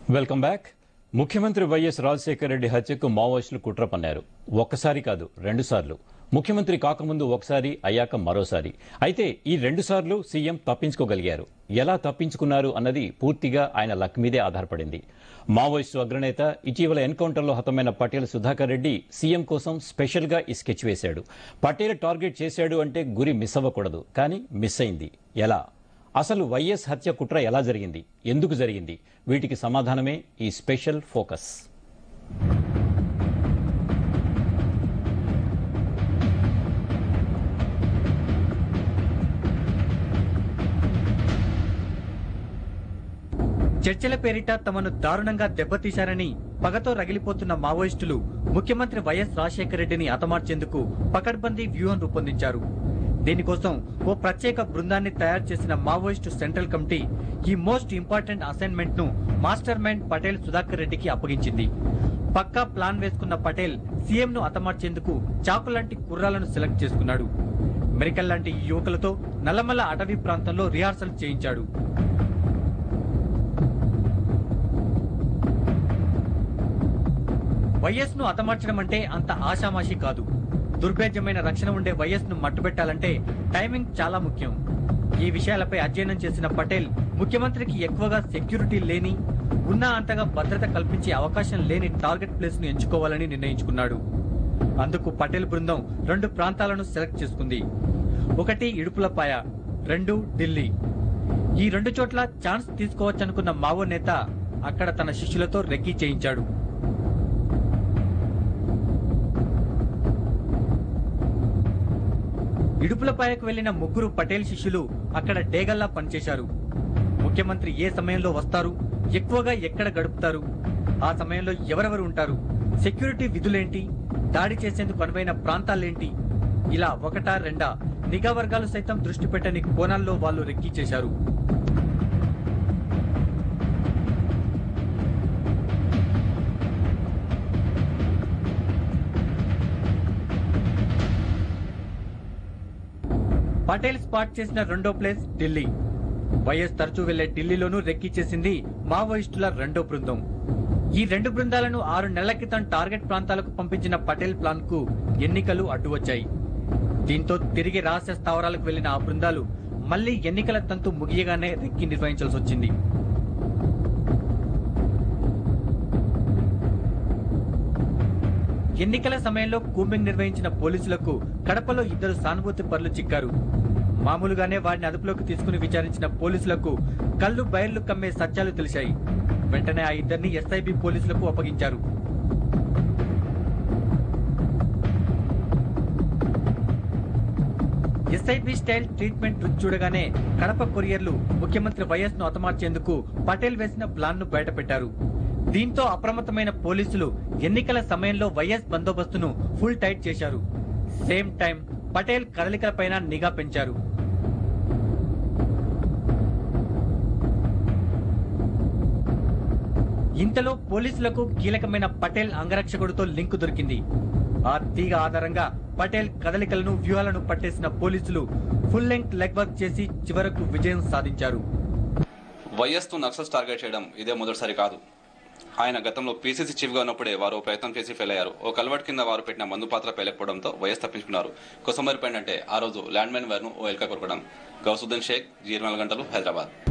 welcome back ముఖ్యమంత్రి YS Rajasekhara Reddy హత్యకు మావోయిస్టులు కుట్ర పన్నారు ఒక్కసారి కాదు రెండుసార్లు ముఖ్యమంత్రి కాకముందు ఒకసారి అయ్యాక మరోసారి అయితే ఈ రెండు సార్లు సీఎం తప్పించుకోగలిగారు ఎలా తప్పించుకున్నారు అన్నది పూర్తిగా ఆయన లక్ మీదే ఆధారపడింది మావోయిస్టు అగ్రనేత ఇటీవల ఎన్కౌంటర్లో హతమైన పటేల్ సుధాకర్ రెడ్డి సీఎం కోసం స్పెషల్గా ఈ స్కెచ్ వేశాడు పటేల్ టార్గెట్ చేశాడు అంటే గురి మిస్ అవ్వకూడదు కానీ మిస్ అయింది ఎలా అసలు వైఎస్ హత్య కుట్ర ఎలా జరిగింది ఎందుకు జరిగింది వీటికి సమాధానమే ఈ స్పెషల్ ఫోకస్ చర్చల పేరిట తమను దారుణంగా దెబ్బతీశారని పగతో రగిలిపోతున్న మావోయిస్టులు ముఖ్యమంత్రి వైఎస్ రాజశేఖర రెడ్డిని హతమార్చేందుకు పకడ్బందీ వ్యూహం రూపొందించారు దీనికోసం ఓ ప్రత్యేక బృందాన్ని తయారు చేసిన మావోయిస్టు సెంట్రల్ కమిటీ ఈ మోస్ట్ ఇంపార్టెంట్ అసైన్మెంట్ ను మాస్టర్ మైండ్ పటేల్ సుధాకర్ రెడ్డికి అప్పగించింది పక్కా ప్లాన్ వేసుకున్న పటేల్ సీఎం ను హతమార్చేందుకు చాకు లాంటి కుర్రాలను సెలెక్ట్ చేసుకున్నాడు మెరికల్ లాంటి ఈ యువకులతో నల్లమల్ల అటవీ ప్రాంతంలో రిహార్సల్ చేయించాడు వైఎస్ ను హతమార్చడం అంటే అంత ఆషామాషి కాదు దుర్భేద్యమైన రక్షణ ఉండే వైఎస్ ను మట్టుబెట్టాలంటే టైమింగ్ చాలా ముఖ్యం ఈ విషయాలపై అధ్యయనం చేసిన పటేల్ ముఖ్యమంత్రికి ఎక్కువగా సెక్యూరిటీ లేని ఉన్నా అంతగా భద్రత కల్పించే అవకాశం లేని టార్గెట్ ప్లేస్ ను ఎంచుకోవాలని నిర్ణయించుకున్నాడు అందుకు పటేల్ బృందం రెండు ప్రాంతాలను సెలెక్ట్ చేసుకుంది ఒకటి ఇడుపులపాయ రెండు ఢిల్లీ ఈ రెండు చోట్ల ఛాన్స్ తీసుకోవచ్చనుకున్న మావో నేత అక్కడ తన శిష్యులతో రెక్కీ చేయించాడు ఇడుపులపాయకు వెళ్లిన ముగ్గురు పటేల్ శిష్యులు అక్కడ డేగల్లా పనిచేశారు ముఖ్యమంత్రి ఏ సమయంలో వస్తారు ఎక్కువగా ఎక్కడ గడుపుతారు ఆ సమయంలో ఎవరెవరు ఉంటారు సెక్యూరిటీ విధులేంటి దాడి చేసేందుకు అనువైన ప్రాంతాలేంటి ఇలా ఒకటా రెండా నిఘా వర్గాలు సైతం దృష్టి పెట్టని కోణాల్లో వాళ్ళు రెక్కీ చేశారు పటేల్ స్పాట్ చేసిన రెండో ప్లేస్ ఢిల్లీ వైఎస్ తరచూ వెళ్లే ఢిల్లీలోనూ రెక్కీ చేసింది మావోయిస్టుల రెండో బృందం ఈ రెండు బృందాలను ఆరు నెలల క్రితం టార్గెట్ ప్రాంతాలకు పంపించిన పటేల్ ప్లాన్ కు ఎన్నికలు అడ్డు వచ్చాయి దీంతో తిరిగి రహస్య స్థావరాలకు వెళ్లిన ఆ బృందాలు మళ్లీ ఎన్నికల తంతు ముగియగానే రెక్కి నిర్వహించాల్సి వచ్చింది ఎన్నికల సమయంలో కూంబింగ్ నిర్వహించిన పోలీసులకు కడపలో ఇద్దరు సానుభూతి పరులు చిక్కారు మామూలుగానే వారిని అదుపులోకి తీసుకుని విచారించిన పోలీసులకు కళ్ళు బయర్లు కమ్మే సత్యాలు తెలిసాయి వెంటనే ఆ ఇద్దరిని ఎస్ఐబి పోలీసులకు అప్పగించారు ఎస్ఐబి స్టైల్ ట్రీట్మెంట్ రుచి చూడగానే కడప కొరియర్లు ముఖ్యమంత్రి వైఎస్ ను హతమార్చేందుకు పటేల్ వేసిన ప్లాన్ ను బయటపెట్టారు దీంతో అప్రమత్తమైన పోలీసులు ఎన్నికల సమయంలో వైఎస్ బందోబస్తును ఫుల్ టైట్ చేశారు సేమ్ టైం పటేల్ కదలికలపైన నిఘా పెంచారు ఇంతలో పోలీసులకు కీలకమైన పటేల్ అంగరక్షకుడితో లింకు దొరికింది ఆ తీగ ఆధారంగా పటేల్ కదలికలను వ్యూహాలను పట్టేసిన పోలీసులు ఫుల్ లెంగ్త్ లెగ్ వర్క్ చేసి చివరకు విజయం సాధించారు వైఎస్ను నక్సల్స్ టార్గెట్ చేయడం ఇదే మొదటిసారి కాదు ఆయన గతంలో పీసీసీ చీఫ్గా ఉన్నప్పుడే వారు ప్రయత్నం చేసి ఫెయిల్ అయ్యారు ఓ కల్వర్ట్ కింద వారు పెట్టిన మందు పాత్ర పేలకపోవడంతో వైఎస్ తప్పించుకున్నారు కొసమరిపోయిందంటే ఆ రోజు ల్యాండ్ మైన్ వారిను ఓ ఎల్కా కొరకడం గౌసుద్దీన్ షేక్ జీ ఇరవై నాలుగు గంటలు హైదరాబాద్